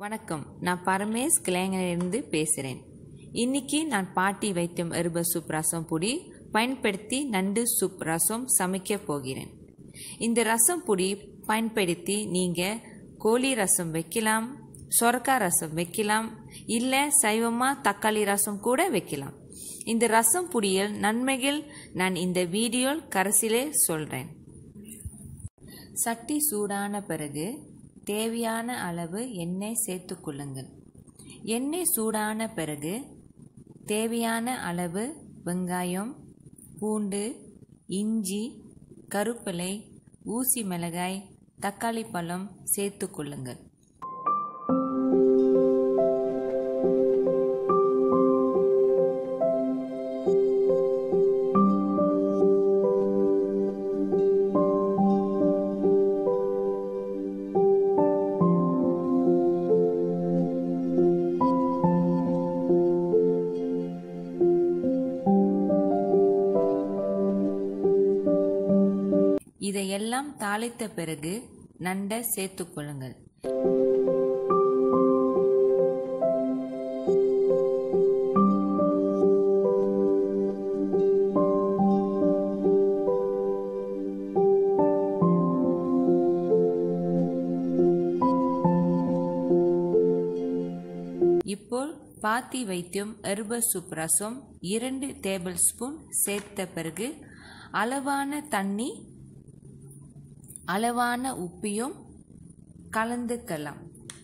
வணக்கம் நான் பரமேஷ் கிளைங்கனிலிருந்து பேசுகிறேன் இன்னைக்கு நான் பாட்டி வைத்தியம் எருப சூப் ரசம் பொடி பயன்படுத்தி நண்டு சூப் ரசம் சமைக்க போகிறேன் இந்த ரசம் பொடி பயன்படுத்தி நீங்கள் கோழி ரசம் வைக்கலாம் சொரக்காய் ரசம் வைக்கலாம் இல்லை சைவமாக தக்காளி ரசம் கூட வைக்கலாம் இந்த ரசம் பொடியில் நன்மைகள் நான் இந்த வீடியோ கடைசியிலே சொல்கிறேன் சட்டி சூடான பிறகு தேவையான அளவு எண்ணெய் சேர்த்துக்கொள்ளுங்கள் எண்ணெய் சூடான பிறகு தேவையான அளவு வெங்காயம் பூண்டு இஞ்சி கருப்பிலை ஊசி மிளகாய் தக்காளி பழம் சேர்த்துக்கொள்ளுங்கள் இதையெல்லாம் தாளித்த பிறகு நண்டை சேர்த்துக்கொள்ளுங்கள் இப்போ பாத்தி வைத்தியம் எருப சூப் ரசம் இரண்டு டேபிள் ஸ்பூன் சேர்த்த பிறகு அளவான தண்ணி அளவான உப்பையும் கலந்துக்கலாம்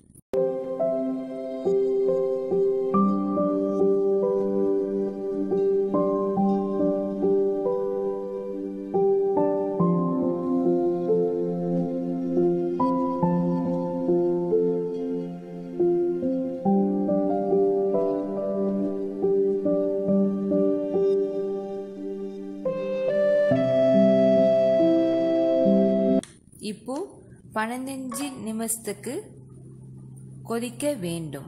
இப்போ பதினஞ்சு நிமிஷத்துக்கு கொதிக்க வேண்டும்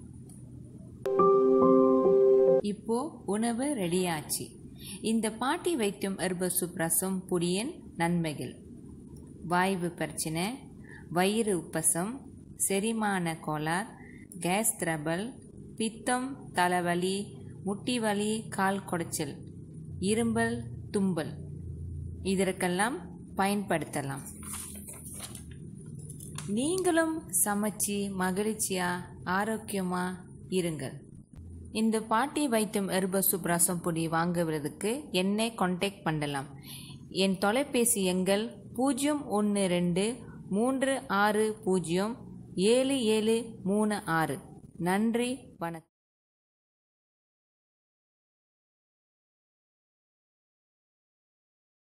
இப்போ உணவு ரெடியாச்சு இந்த பாட்டி வைத்தியம் எர்ப சூப் ரசம் பொடியின் நன்மைகள் வாய்வு பிரச்சனை வயிறு உப்பசம் செரிமான கோளார் கேஸ் திரபல் பித்தம் தலைவலி முட்டி வலி கால் குடைச்சல் இரும்பல் தும்பல் இதற்கெல்லாம் பயன்படுத்தலாம் நீங்களும் சமைச்சு மகிழ்ச்சியா ஆரோக்கியமா இருங்கள் இந்த பாட்டி வைத்தியம் எருப சூப் ரசம் பொடி வாங்குவதற்கு என்னை கான்டாக்ட் பண்ணலாம் என் தொலைபேசி எண்கள் பூஜ்ஜியம் ஒன்று ரெண்டு மூன்று ஆறு பூஜ்ஜியம் ஏழு ஏழு மூணு ஆறு நன்றி வணக்கம்